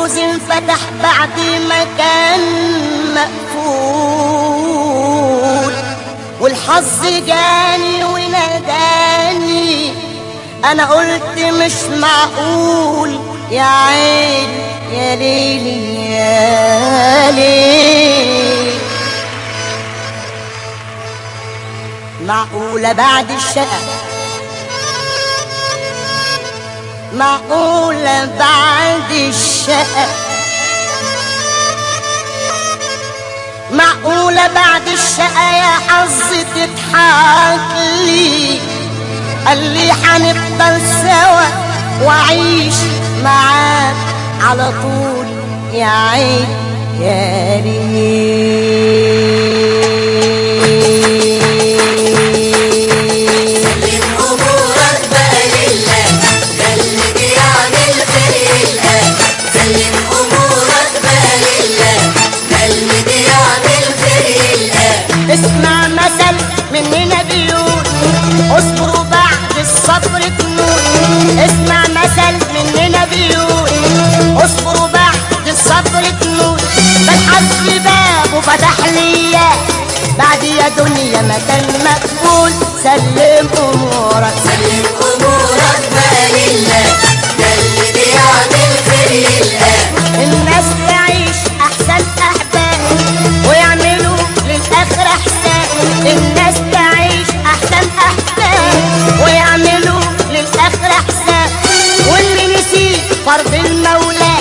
كنوز انفتح بعد ما كان مقفول والحظ جاني وناداني انا قلت مش معقول يا عين يا ليلي يا ليل معقولة بعد الشقة معقولة بعد الشقة معقولة بعد الشقة يا حظ تضحك لي قال لي حنفضل سوا وعيش معاك على طول يا عين يا ريت سلم امورك بقى لله ده اللي بيعمل خير الان سلم امورك بقى لله ده اللي بيعمل خير الان اسمع مثل مننا بيقول اصبروا بعد الصبر تنول اسمع مثل مننا بيقول اصبروا بعد الصبر تنول فالحظ بابه فتح ليا بعد يا دنيا مكان مقبول سلم امورك سلم امورك بقى لله ده اللي بيعمل خير الان الناس تعيش احسن احباب ويعملوا للاخر احسان الناس تعيش احسن احباب ويعملوا للاخر احسان واللي نسي فرض المولى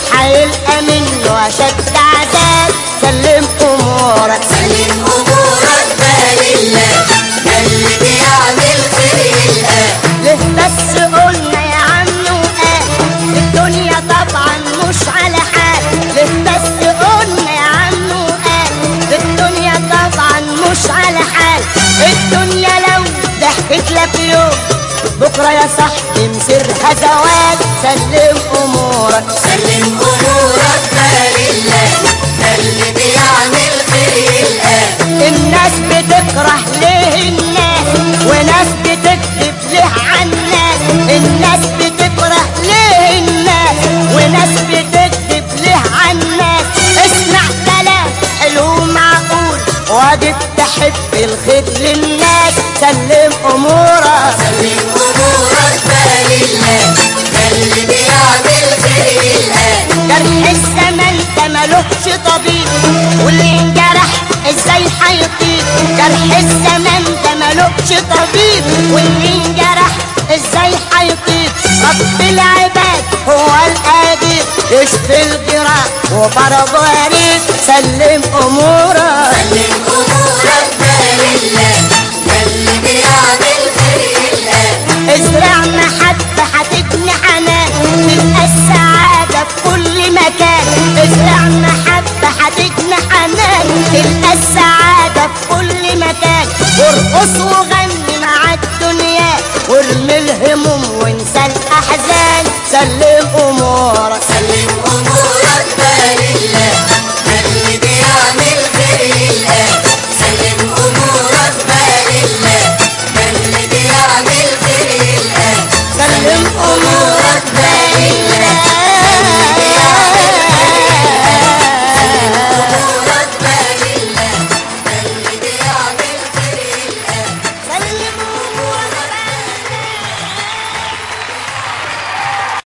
هيلقى منه اشد عذاب سلم امورك سلم امورك بقى لله ده اللي بيعمل خير الان ليه بس قلنا يا عم وقال الدنيا طبعا مش على حال ليه بس قلنا يا عم وقال الدنيا طبعا مش على حال الدنيا لو ضحكت لك يوم بكره يا صاحبي مصيرها زواج سلم امورك سلم امورك بقى لله ده اللي بيعمل خير الان الناس بتكره ليه الناس وناس بتكذب ليه عالناس الناس بتكره ليه الناس وناس بتكذب ليه عالناس اسمع كلام حلو معقول واجب تحب الخير للناس سلم امورك سلم امورك بقى لله ده اللي بيعمل خير الان جرح الزمن ده ملوش طبيب واللي انجرح ازاي هيطيب جرح الزمن ده ملوش طبيب واللي انجرح ازاي هيطيب رب العباد هو القادر يشفي الجراح وبرضه يريد سلم امورك سلم امورك بقى لله ده اللي بيعمل خير الان ازرع محبة هتجني حنان تلقى السعادة في كل مكان ازرع محبة هتجني حنان تلقى السعادة في كل مكان وارقص وغني مع الدنيا وارمي الهموم وانسى الأحزان سلم